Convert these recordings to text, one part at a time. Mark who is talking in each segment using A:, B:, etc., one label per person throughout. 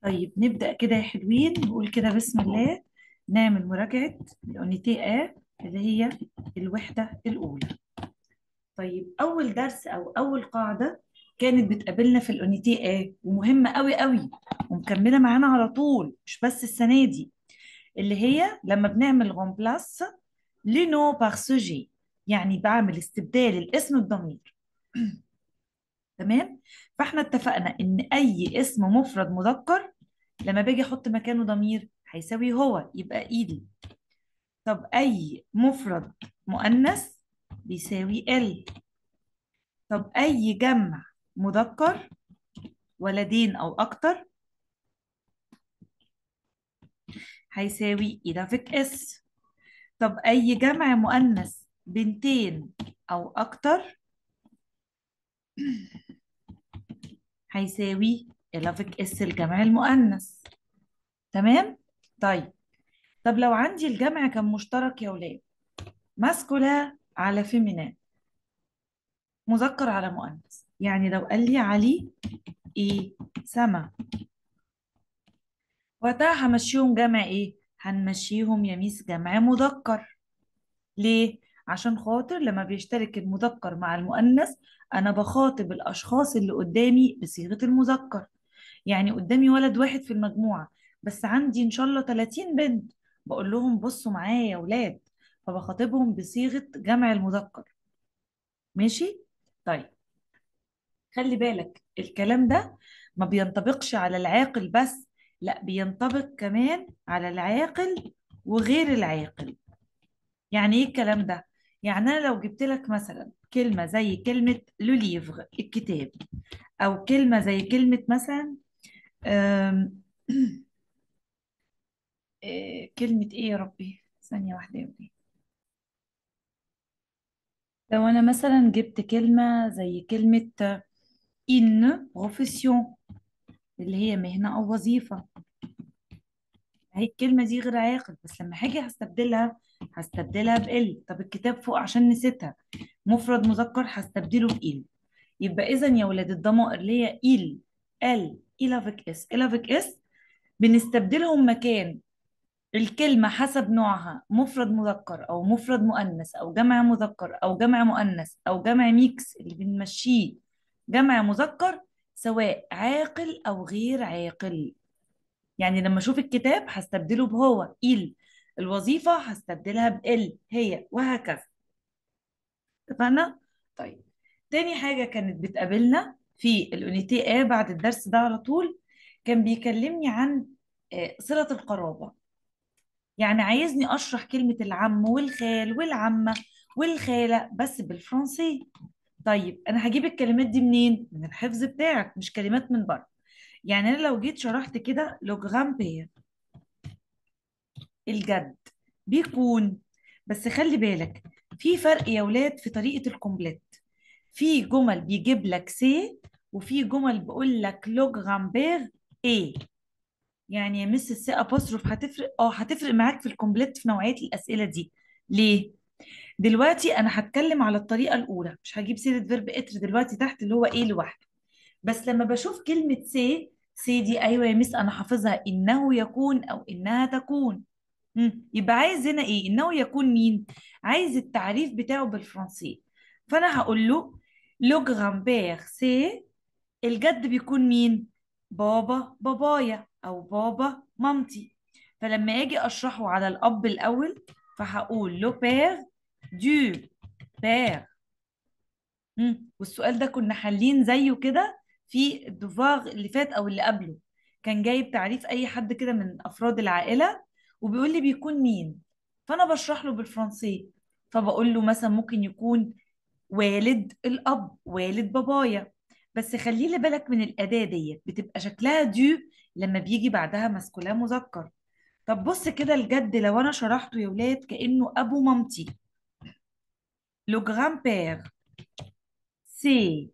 A: طيب نبدأ كده يا حلوين نقول كده بسم الله نعمل مراجعة الأونيتي آ اللي هي الوحدة الأولى طيب أول درس أو أول قاعدة كانت بتقابلنا في الأونيتي آ ومهمة قوي قوي ومكملة معانا على طول مش بس السنة دي اللي هي لما بنعمل غومبلاس لنو بار سوجي يعني بعمل استبدال الاسم بضمير تمام فاحنا اتفقنا ان اي اسم مفرد مذكر لما باجي احط مكانه ضمير هيساوي هو يبقى ايدي طب اي مفرد مؤنث بيساوي ال طب اي جمع مذكر ولدين او اكتر هيساوي إيدافيك اس طب اي جمع مؤنث بنتين او اكتر هيساوي إيدافيك اس الجمع المؤنث تمام طيب طب لو عندي الجمع كان مشترك يا ولاد ماسكولا على فيمينان مذكر على مؤنث يعني لو قال لي علي ايه سما وقتها همشيهم جمع ايه هنمشيهم يا ميس جمع مذكر ليه عشان خاطر لما بيشترك المذكر مع المؤنث انا بخاطب الاشخاص اللي قدامي بصيغة المذكر يعني قدامي ولد واحد في المجموعة بس عندي ان شاء الله 30 بنت بقول لهم بصوا معايا يا ولاد فبخاطبهم بصيغة جمع المذكر ماشي طيب خلي بالك الكلام ده ما بينطبقش على العاقل بس لا بينطبق كمان على العاقل وغير العاقل يعني ايه الكلام ده يعني انا لو جبت لك مثلا كلمة زي كلمة لو ليفغ الكتاب او كلمة زي كلمة مثلا آم، آه، كلمة ايه يا ربي ثانية واحدة يا وليه لو انا مثلا جبت كلمة زي كلمة إن بروفيسيون اللي هي مهنة أو وظيفة هي الكلمة دي غير عاقل بس لما هاجي هستبدلها هستبدلها بإل طب الكتاب فوق عشان نسيتها مفرد مذكر هستبدله بإل يبقى إذا يا ولاد الضمائر اللي هي إل ال إلافيك إس إلافيك إس بنستبدلهم مكان الكلمة حسب نوعها مفرد مذكر أو مفرد مؤنث أو جمع مذكر أو جمع مؤنث أو جمع ميكس اللي بنمشيه جمع مذكر سواء عاقل أو غير عاقل يعني لما اشوف الكتاب هستبدله بهو إل الوظيفة هستبدلها بإل هي وهكذا اتفقنا؟ طيب تاني حاجة كانت بتقابلنا في الأونيتي آ بعد الدرس ده على طول كان بيكلمني عن آه، صلة القرابة يعني عايزني أشرح كلمة العم والخال والعمة والخالة بس بالفرنسي طيب أنا هجيب الكلمات دي منين؟ من الحفظ بتاعك مش كلمات من بره يعني أنا لو جيت شرحت كده لو جرام بير الجد بيكون بس خلي بالك في فرق يا ولاد في طريقة الكومبليت في جمل بيجيب لك سي وفي جمل بيقول لك لو جرامبير ايه يعني يا مس السي ابوستروف هتفرق اه هتفرق معاك في الكومبليت في نوعية الأسئلة دي ليه دلوقتي انا هتكلم على الطريقة الأولى مش هجيب سيرة فيرب اتر دلوقتي تحت اللي هو ايه لوحده بس لما بشوف كلمة سي سي دي ايوه يا مس انا حافظها انه يكون او انها تكون مم. يبقى عايز هنا ايه انه يكون مين عايز التعريف بتاعه بالفرنسي فانا هقول له لو جرامبير سي الجد بيكون مين بابا بابايا او بابا مامتي فلما اجي اشرحه على الاب الاول فهقول لو بير دو بير مم. والسؤال ده كنا حالين زيه كده في الدفاغ اللي فات او اللي قبله كان جايب تعريف اي حد كده من افراد العائله وبيقول لي بيكون مين فانا بشرح له بالفرنسي فبقول له مثلا ممكن يكون والد الاب والد بابايا بس خلي لي بالك من الاداه ديت بتبقى شكلها دو لما بيجي بعدها مسكولاه مذكر طب بص كده الجد لو انا شرحته يا ولاد كانه ابو مامتي لو جران بير سي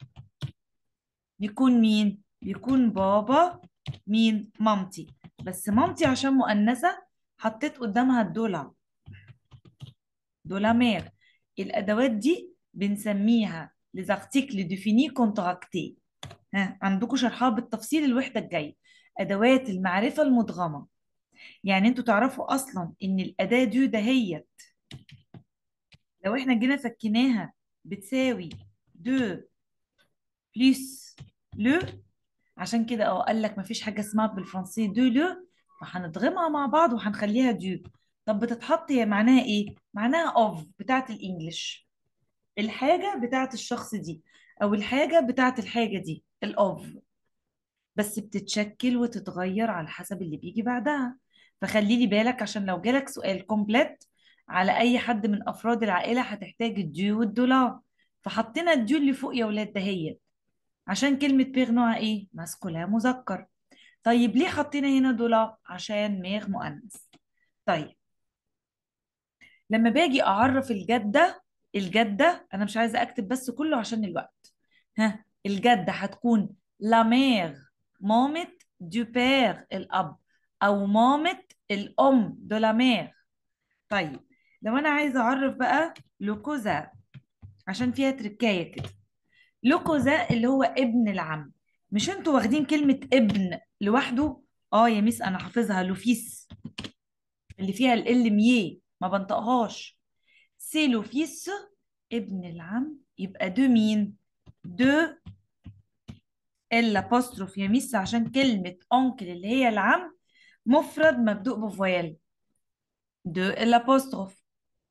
A: بيكون مين؟ بيكون بابا مين؟ مامتي بس مامتي عشان مؤنثة حطيت قدامها الدولار دولامير الأدوات دي بنسميها les articles définis contractés ها عندكم شرحها بالتفصيل الوحدة الجاية ادوات المعرفه المدغمه يعني انتوا تعرفوا اصلا ان الاداه دو دهيت لو احنا جينا فكيناها بتساوي دو بلس لو عشان كده اه قال لك مفيش حاجه اسمها بالفرنسي دو لو فهنضغمها مع بعض وهنخليها دو طب بتتحط هي معناها ايه معناها اوف بتاعت الانجليش الحاجه بتاعت الشخص دي او الحاجه بتاعت الحاجه دي الاوف بس بتتشكل وتتغير على حسب اللي بيجي بعدها فخلي لي بالك عشان لو جالك سؤال كومبليت على اي حد من افراد العائله هتحتاج الديو والدولار فحطينا الديو اللي فوق يا ولاد دهيت عشان كلمه بيغ نوعها ايه ماسكولها مذكر طيب ليه حطينا هنا دولار عشان ميغ مؤنث طيب لما باجي اعرف الجده الجده انا مش عايزه اكتب بس كله عشان الوقت ها الجده هتكون لا ميغ مامة دو بير الاب او مامة الام دو لا ميغ طيب لو انا عايزه اعرف بقى لوكوزا عشان فيها تركايه كده لوكوزا اللي هو ابن العم مش انتوا واخدين كلمه ابن لوحده اه يا ميس انا حافظها لوفيس اللي فيها ال ميه ما بنطقهاش سي لوفيس ابن العم يبقى دو مين دو الابوستروف يا ميس عشان كلمة أنكل اللي هي العم مفرد مبدوء بفويل دو الابوستروف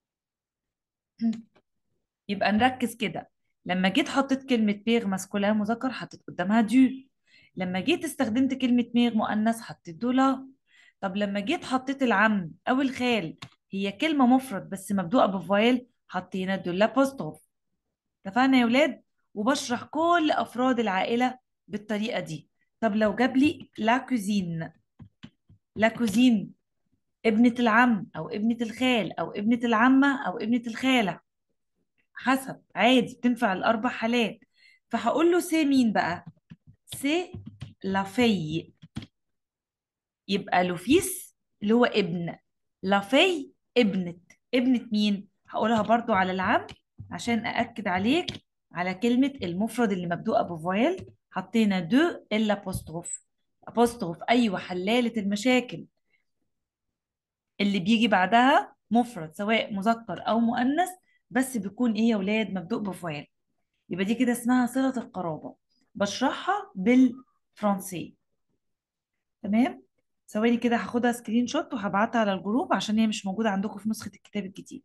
A: يبقى نركز كده لما جيت حطيت كلمة بيغ ماسكولين مذكر حطيت قدامها دو لما جيت استخدمت كلمة ميغ مؤنث حطيت دولا طب لما جيت حطيت العم أو الخال هي كلمة مفرد بس مبدوءة بفويل حطينا دو الابوستروف اتفقنا يا ولاد وبشرح كل أفراد العائلة بالطريقة دي طب لو جاب لي لا كوزين لا كوزين ابنة العم أو ابنة الخال أو ابنة العمة أو ابنة الخالة حسب عادي بتنفع الأربع حالات فهقول له سي مين بقى سي لا في يبقى لوفيس اللي هو ابن لا في ابنة ابنة مين هقولها برضو على العم عشان أأكد عليك على كلمة المفرد اللي مبدوءة بفويل حطينا دو إلا أبوستروف أبوستروف أيوة حلالة المشاكل اللي بيجي بعدها مفرد سواء مذكر أو مؤنث بس بيكون إيه يا ولاد مبدوء بفويل يبقى دي كده اسمها صلة القرابة بشرحها بالفرنسي تمام ثواني كده هاخدها سكرين شوت وهبعتها على الجروب عشان هي مش موجودة عندكم في نسخة الكتاب الجديدة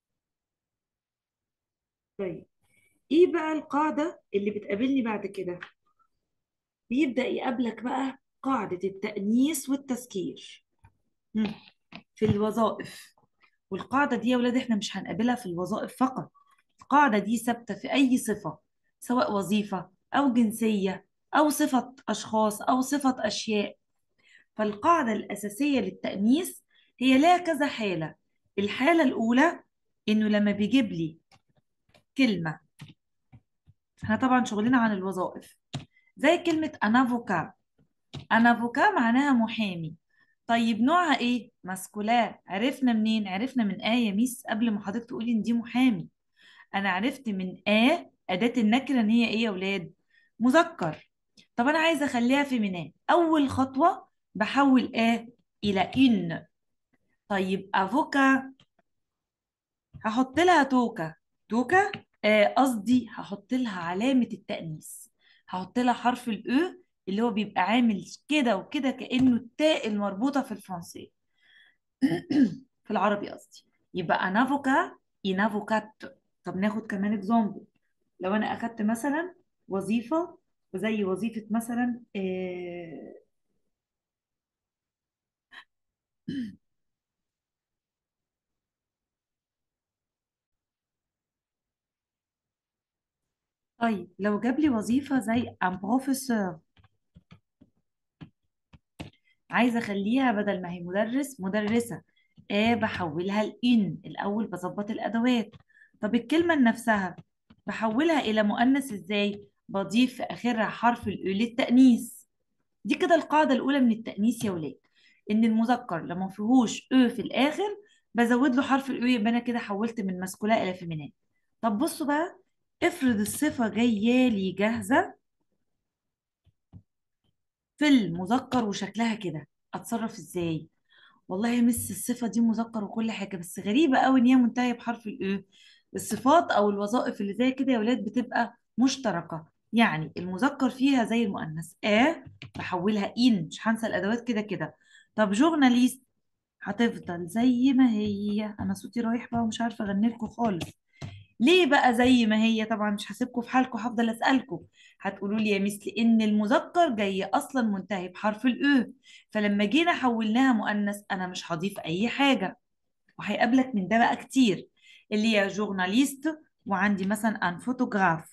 A: طيب ايه بقى القاعدة اللي بتقابلني بعد كده بيبدأ يقابلك بقى قاعدة التأنيث والتذكير مم. في الوظائف والقاعدة دي يا ولاد احنا مش هنقابلها في الوظائف فقط القاعدة دي ثابتة في أي صفة سواء وظيفة أو جنسية أو صفة أشخاص أو صفة أشياء فالقاعدة الأساسية للتأنيث هي لها كذا حالة الحالة الأولى إنه لما بيجيب لي كلمة احنا طبعا شغلنا عن الوظائف زي كلمة أنافوكا أنافوكا معناها محامي طيب نوعها ايه ماسكولا عرفنا منين عرفنا من آية ميس قبل ما حضرتك تقولي ان دي محامي انا عرفت من آ أداة النكرة ان هي ايه يا ولاد مذكر طب انا عايزه اخليها فيمينين اول خطوه بحول آ الى ان طيب افوكا هحط لها توكا توكا آه، قصدي هحط لها علامه التأنيث هحط لها حرف الاو اللي هو بيبقى عامل كده وكده كأنه التاء المربوطه في الفرنسي في العربي قصدي يبقى انافوكا انافوكات طب ناخد كمان اكزامبل لو انا اخدت مثلا وظيفه زي وظيفه مثلا آه، طيب لو جاب لي وظيفه زي ام بروفيسور عايزه اخليها بدل ما هي مدرس مدرسه آه بحولها لإن الأول بظبط الأدوات طب الكلمة نفسها بحولها إلى مؤنث إزاي؟ بضيف في آخرها حرف الأو للتأنيث دي كده القاعدة الأولى من التأنيث يا ولاد إن المذكر لما فيهوش أو في الآخر بزود له حرف الأو يبقى أنا كده حولت من ماسكولا إلى فيمينين طب بصوا بقى افرض الصفة جاية لي جاهزة في المذكر وشكلها كده اتصرف ازاي والله يا مس الصفة دي مذكر وكل حاجة بس غريبة قوي ان هي منتهية بحرف الايه الصفات او الوظائف اللي زي كده يا ولاد بتبقى مشتركة يعني المذكر فيها زي المؤنث اه بحولها ان مش هنسى الادوات كده كده طب جورناليست هتفضل زي ما هي انا صوتي رايح بقى ومش عارفة اغني لكم خالص ليه بقى زي ما هي طبعا مش هسيبكم في حالكم هفضل اسالكم هتقولوا لي يا مثل ان المذكر جاي اصلا منتهي بحرف الاو فلما جينا حولناها مؤنث انا مش هضيف اي حاجه وهيقابلك من ده بقى كتير اللي هي جورناليست وعندي مثلا ان فوتوغراف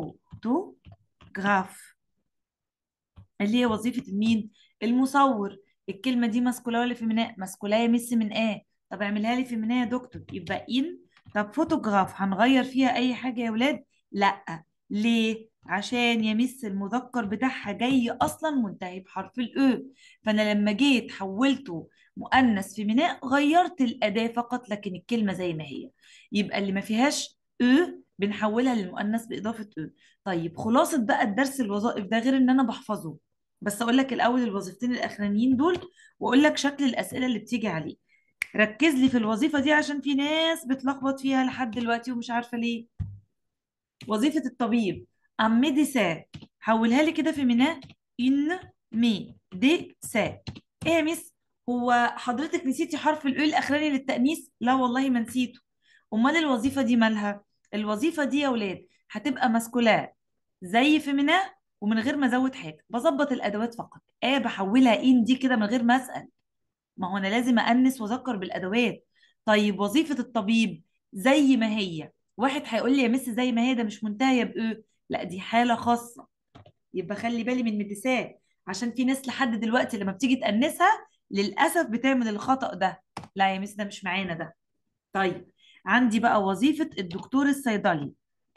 A: فوتوغراف اللي هي وظيفة مين؟ المصور الكلمة دي ماسكولا ولا فيميناء؟ ماسكولا يمس من ايه؟ طب اعملها لي فيميناء يا دكتور يبقى ان طب فوتوغراف هنغير فيها اي حاجة يا ولاد؟ لا ليه؟ عشان يمس المذكر بتاعها جاي اصلا منتهي بحرف الاو فانا لما جيت حولته مؤنث فيميناء غيرت الاداة فقط لكن الكلمة زي ما هي يبقى اللي ما فيهاش او بنحولها للمؤنث باضافة او طيب خلاصة بقى الدرس الوظائف ده غير ان انا بحفظه بس اقول لك الاول الوظيفتين الاخرانيين دول واقول لك شكل الاسئله اللي بتيجي عليه ركز لي في الوظيفه دي عشان في ناس بتلخبط فيها لحد دلوقتي ومش عارفه ليه وظيفه الطبيب ام ميديسا حولها لي كده في ميناء ان مي دي سا ايه يا ميس هو حضرتك نسيتي حرف الاو الاخراني للتانيث لا والله ما نسيته امال الوظيفه دي مالها الوظيفه دي يا ولاد هتبقى ماسكولار زي فيمينا ومن غير ما ازود حاجه بظبط الادوات فقط ايه بحولها ان دي كده من غير ما اسال ما هو انا لازم انس واذكر بالادوات طيب وظيفه الطبيب زي ما هي واحد هيقول لي يا مس زي ما هي ده مش منتهيه بايه لا دي حاله خاصه يبقى خلي بالي من مدسات عشان في ناس لحد دلوقتي لما بتيجي تأنسها للأسف بتعمل الخطأ ده لا يا مس ده مش معانا ده طيب عندي بقى وظيفة الدكتور الصيدلي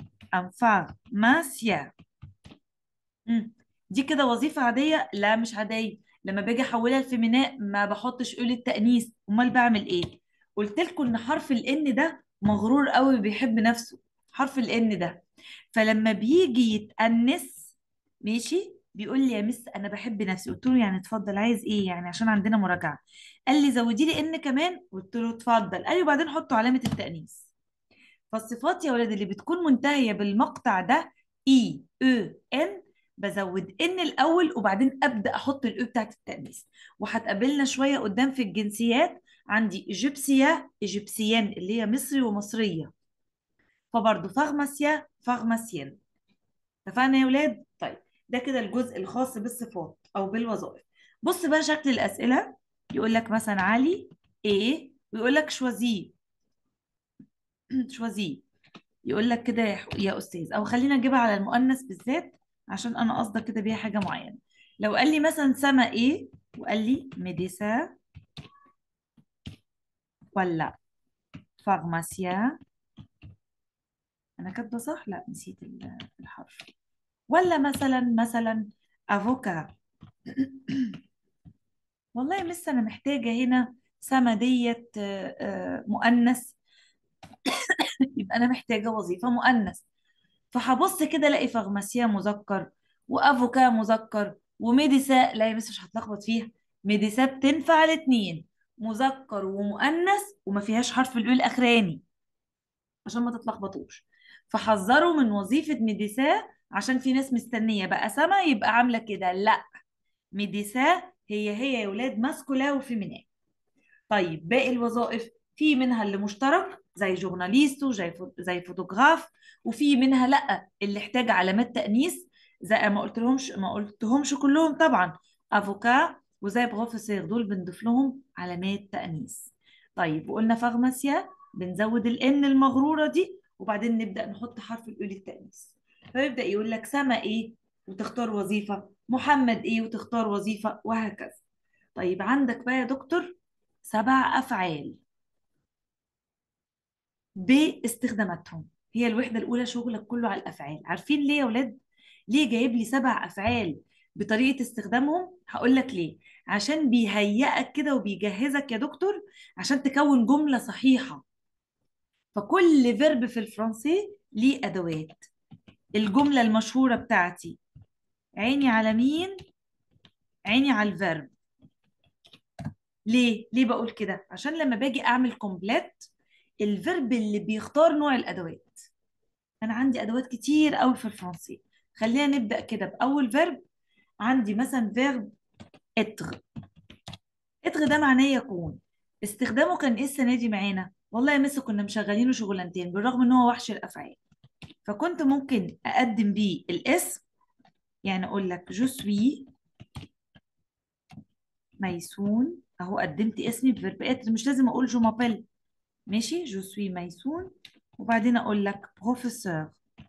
A: أنفارماسيا مم. دي كده وظيفة عادية لا مش عادية لما باجي احولها لفيميناء ما بحطش قول التأنيث امال بعمل ايه قلت لكم ان حرف الان ده مغرور قوي بيحب نفسه حرف الان ده فلما بيجي يتأنس ماشي بيقول لي يا مس انا بحب نفسي قلت له يعني اتفضل عايز ايه يعني عشان عندنا مراجعة قال لي زودي لي ان كمان قلت له اتفضل قال لي وبعدين حطوا علامة التأنيث فالصفات يا ولاد اللي بتكون منتهية بالمقطع ده اي او ان بزود ان الاول وبعدين ابدا احط الاو بتاعت التانيث وهتقابلنا شويه قدام في الجنسيات عندي ايجيبسيا ايجيبسيان اللي هي مصري ومصريه فبرضه فارماسيا فارماسيان اتفقنا يا ولاد طيب ده كده الجزء الخاص بالصفات او بالوظائف بص بقى شكل الاسئله يقول لك مثلا علي ايه ويقول لك شوازي شوازي يقول لك كده يا يا استاذ او خلينا نجيبها على المؤنث بالذات عشان انا قصده كده بيها حاجه معينه لو قال لي مثلا سما ايه وقال لي ميديسا ولا فارماسيا انا كاتبه صح لا نسيت ال- الحرف ولا مثلا مثلا افوكا والله يا مس انا محتاجه هنا سما ديت آه، آه، مؤنث يبقى انا محتاجه وظيفه مؤنث فهبص كده الاقي فارماسيا مذكر وافوكا مذكر وميديسا لا يا بس مش هتلخبط فيها ميديسا بتنفع الاثنين مذكر ومؤنث وما فيهاش حرف الاو الاخراني عشان ما تتلخبطوش فحذروا من وظيفة ميديسا عشان في ناس مستنية بقى سما يبقى عاملة كده لا ميديسا هي هي يا ولاد ماسكولا وفيمينا طيب باقي الوظائف في منها اللي مشترك زي جورناليست وزي فو- زي فوتوغراف وفي منها لا اللي احتاج علامات تأنيث زي ما قلت لهمش ما قلتهمش كلهم طبعا افوكا وزي بروفيسور دول بنضيف لهم علامات تأنيث طيب وقلنا فارماسيا بنزود الان المغرورة دي وبعدين نبدأ نحط حرف الاو للتأنيث فيبدأ يقول لك سما ايه وتختار وظيفة محمد ايه وتختار وظيفة وهكذا طيب عندك بقى يا دكتور سبع أفعال باستخداماتهم هي الوحدة الأولى شغلك كله على الأفعال عارفين ليه يا ولاد؟ ليه جايب لي سبع أفعال بطريقة استخدامهم؟ هقول لك ليه عشان بيهيئك كده وبيجهزك يا دكتور عشان تكون جملة صحيحة فكل فيرب في الفرنسي ليه أدوات الجملة المشهورة بتاعتي عيني على مين عيني على الفيرب ليه ليه بقول كده عشان لما باجي اعمل كومبليت الفيرب اللي بيختار نوع الادوات انا عندي ادوات كتير قوي في الفرنسي خلينا نبدا كده باول فيرب عندي مثلا فيرب اتر اتر ده معناه يكون استخدامه كان ايه السنه دي معانا والله يا مس كنا مشغلينه شغلانتين بالرغم ان هو وحش الافعال فكنت ممكن اقدم بيه الاسم يعني اقول لك جو سوي ميسون اهو قدمت اسمي بفيرب اتر مش لازم اقول جو مابيل ماشي جو سوي ميسون وبعدين اقول لك بروفيسور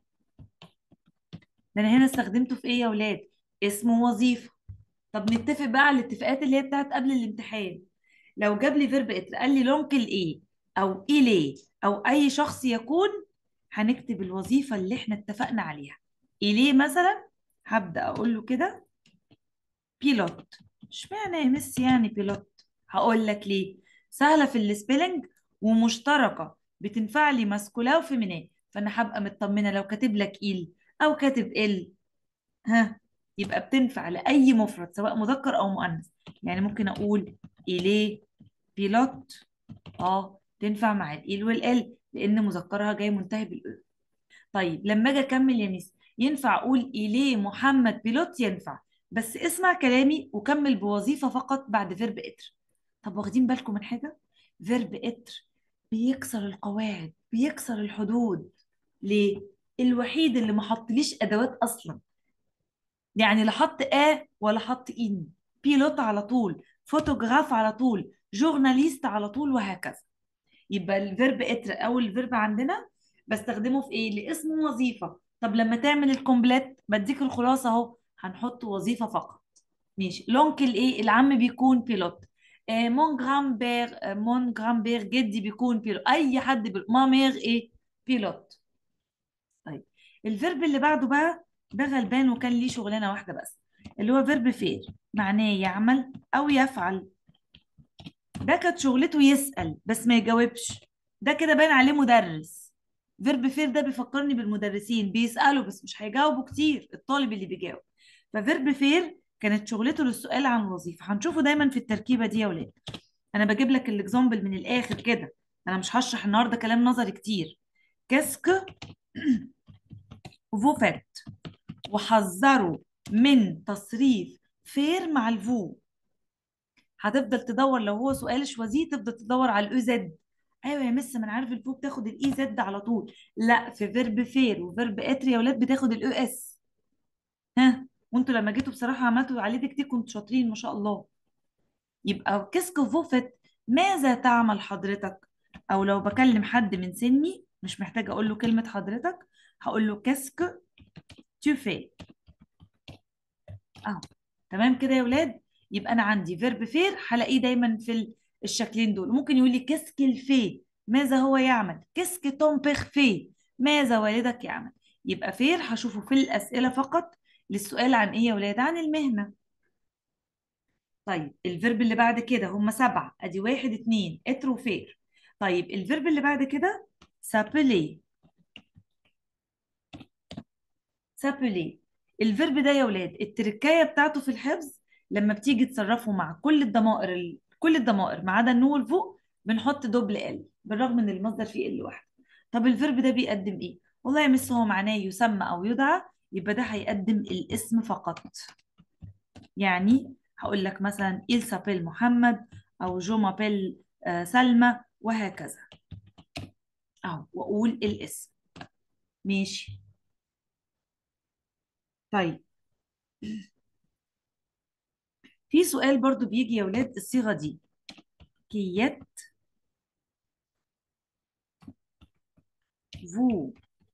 A: ده انا هنا استخدمته في ايه يا ولاد اسم وظيفه طب نتفق بقى على الاتفاقات اللي هي بتاعت قبل الامتحان لو جاب لي فيرب اتر قال لي لونكل ايه او اليه او اي شخص يكون هنكتب الوظيفه اللي احنا اتفقنا عليها اليه مثلا هبدا اقول له كده بيلوت اشمعنى يا مس يعني بيلوت هقول لك ليه سهله في السبيلنج ومشتركه بتنفع لي ماسكولا وفيمينيه فانا هبقى مطمنه لو كاتب لك إل او كاتب ال ها يبقى بتنفع لاي مفرد سواء مذكر او مؤنث يعني ممكن اقول إليه بيلوت اه تنفع مع الإل والال لان مذكرها جاي منتهي بالأ طيب لما اجي اكمل يا ميس ينفع اقول إليه محمد بيلوت ينفع بس اسمع كلامي وكمل بوظيفة فقط بعد فيرب اتر طب واخدين بالكم من حاجة فيرب اتر بيكسر القواعد بيكسر الحدود ليه الوحيد اللي ما حطليش ادوات اصلا يعني لا حط ا ولا حط ان بيلوت على طول فوتوغراف على طول جورناليست على طول وهكذا يبقى الفيرب اتر او الفيرب عندنا بستخدمه في ايه لاسم وظيفه طب لما تعمل الكومبليت بديك الخلاصه اهو هنحط وظيفه فقط ماشي لونكل ايه العم بيكون بيلوت آه مون جرام بير آه مون جرام بير جدي بيكون بيلوت اي حد بيلوت مامير ايه بيلوت طيب الفيرب اللي بعده بقى ده غلبان وكان ليه شغلانه واحده بس اللي هو فيرب فير معناه يعمل او يفعل ده كانت شغلته يسأل بس ما يجاوبش ده كده باين عليه مدرس فيرب فير ده بيفكرني بالمدرسين بيسألوا بس مش هيجاوبوا كتير الطالب اللي بيجاوب ففيرب فير كانت شغلته للسؤال عن وظيفة هنشوفه دايما في التركيبة دي يا ولاد انا بجيب لك الاكزامبل من الاخر كده انا مش هشرح النهارده كلام نظري كتير كاسك فو فات وحذروا من تصريف فير مع الفو هتفضل تدور لو هو سؤال شوازيه تفضل تدور على الاو زد ايوه يا مس ما انا عارف الفو بتاخد الاي زد على طول لا في فيرب فير وفيرب اتر يا ولاد بتاخد الاو اس ها وانتوا لما جيتوا بصراحه عملتوا عليه كتير كنتوا شاطرين ما شاء الله يبقى كيسك فوفت ماذا تعمل حضرتك او لو بكلم حد من سني مش محتاجه اقول له كلمه حضرتك هقول له كاسك tu fais اهو تمام كده يا ولاد يبقى انا عندي فيرب فير هلاقيه دايما في ال- الشكلين دول ممكن يقول لي كاسك الفي ماذا هو يعمل كاسك توم بيخ في ماذا والدك يعمل يبقى فير هشوفه في الاسئله فقط للسؤال عن ايه يا ولاد عن المهنه طيب الفيرب اللي بعد كده هم سبعة ادي واحد اتنين اتر وفير طيب الفيرب اللي بعد كده سابلي سابلي الفيرب ده يا ولاد التركايه بتاعته في الحفظ لما بتيجي تصرفه مع كل الضمائر ال... كل الضمائر ما عدا النو والفوق بنحط دبل ال بالرغم ان المصدر فيه ال واحد طب الفيرب ده بيقدم ايه والله يا مس هو معناه يسمى او يدعى يبقى ده هيقدم الاسم فقط يعني هقول لك مثلا il s'appelle محمد او جو مابيل سلمى وهكذا اهو واقول الاسم ماشي طيب في سؤال برضو بيجي يا ولاد الصيغة دي كيت فو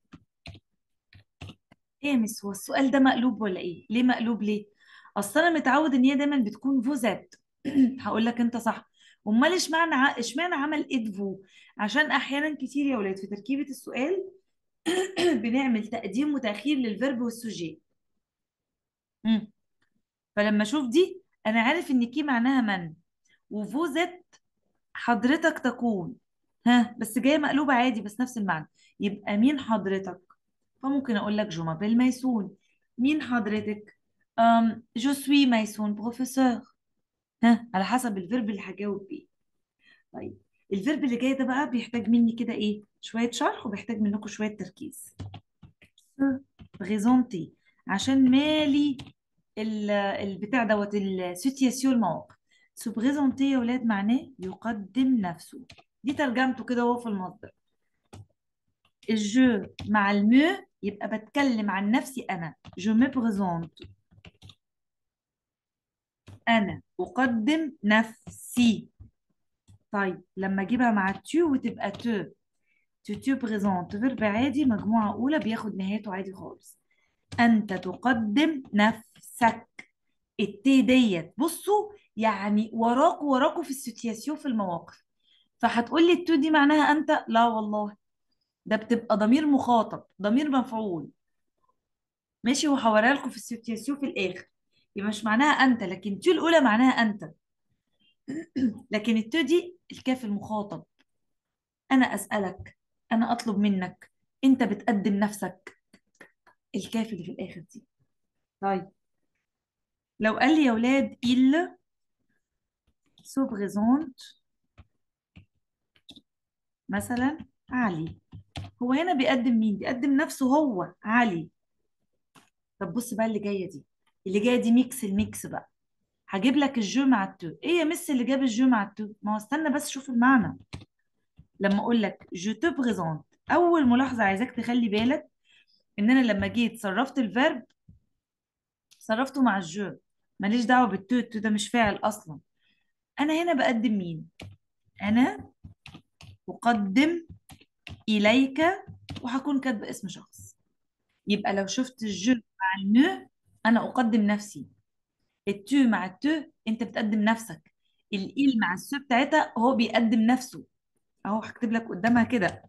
A: ايه يا مس هو السؤال ده مقلوب ولا ايه ليه مقلوب ليه اصل انا متعود ان هي دايما بتكون فو ذات هقول لك انت صح امال اشمعنى ع- اشمعنى عمل اد فو عشان احيانا كتير يا ولاد في تركيبة السؤال بنعمل تقديم وتأخير للفيرب والسوجي مم. فلما اشوف دي انا عارف ان كي معناها من وفو ذات حضرتك تكون ها بس جايه مقلوبه عادي بس نفس المعنى يبقى مين حضرتك فممكن اقول لك جو مابيل ميسون مين حضرتك أم جو سوي ميسون بروفيسور ها على حسب الفيرب اللي هجاوب بيه طيب الفيرب اللي جاي ده بقى بيحتاج مني كده ايه شوية شرح وبيحتاج منكم شوية تركيز بريزونتي عشان مالي ال- البتاع دوت السيتياسيون المواقف سو بريزونتي يا ولاد معناه يقدم نفسه دي ترجمته كده هو في المصدر الجو مع المو يبقى بتكلم عن نفسي انا جو مي بريزونت انا اقدم نفسي طيب لما اجيبها مع تو وتبقى تو تو تو بريزونت فيرب عادي مجموعة أولى بياخد نهايته عادي خالص أنت تقدم نفسك التي ديت بصوا يعني وراكوا وراكوا في السيتياسيون في المواقف فهتقول لي التو دي معناها أنت لا والله ده بتبقى ضمير مخاطب ضمير مفعول ماشي وهوريها لكم في السيتياسيون في الآخر يبقى مش معناها أنت لكن تو الأولى معناها أنت لكن التو دي الكاف المخاطب أنا أسألك أنا أطلب منك أنت بتقدم نفسك الكاف اللي في الآخر دي طيب لو قال لي يا ولاد il se présente مثلا علي هو هنا بيقدم مين بيقدم نفسه هو علي طب بص بقى اللي جايه دي اللي جايه دي ميكس الميكس بقى هجيب لك الجو مع التو ايه يا مس اللي جاب الجو مع التو ما هو استنى بس شوف المعنى لما اقول لك جو te بريزونت اول ملاحظه عايزاك تخلي بالك ان انا لما جيت صرفت الفيرب صرفته مع الجو ماليش دعوه بالتو التو ده مش فاعل اصلا انا هنا بقدم مين انا اقدم إليك وهكون كاتبة اسم شخص يبقى لو شفت الجو مع النو أنا أقدم نفسي التو مع التو أنت بتقدم نفسك الإيل مع السو بتاعتها هو بيقدم نفسه أهو هكتب لك قدامها كده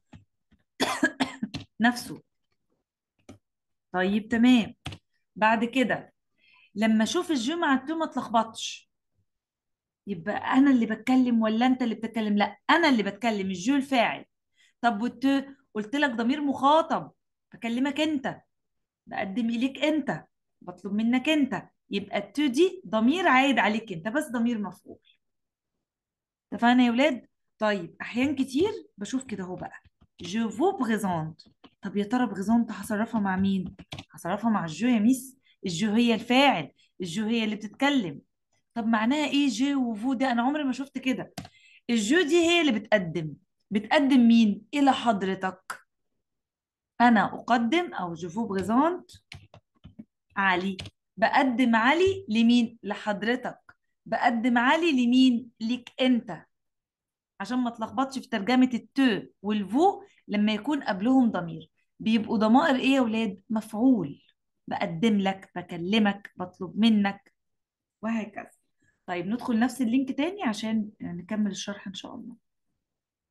A: نفسه طيب تمام بعد كده لما أشوف الجو مع التو ما تلخبطش يبقى أنا اللي بتكلم ولا أنت اللي بتتكلم لا أنا اللي بتكلم الجو الفاعل طب والتو قلت لك ضمير مخاطب بكلمك أنت بقدم إليك أنت بطلب منك أنت يبقى التو دي ضمير عايد عليك أنت بس ضمير مفعول اتفقنا يا ولاد طيب أحيان كتير بشوف كده اهو بقى جو فو بريزونت طب يا ترى بريزونت هصرفها مع مين؟ هصرفها مع الجو يا ميس الجو هي الفاعل الجو هي اللي بتتكلم طب معناها ايه جو وفو ده انا عمري ما شفت كده الجو دي هي اللي بتقدم بتقدم مين الى حضرتك انا اقدم او جو فو بريزونت علي بقدم علي لمين لحضرتك بقدم علي لمين ليك انت عشان ما تلخبطش في ترجمة التو والفو لما يكون قبلهم ضمير بيبقوا ضمائر ايه يا ولاد مفعول بقدم لك بكلمك بطلب منك وهكذا طيب ندخل نفس اللينك تاني عشان نكمل الشرح ان شاء الله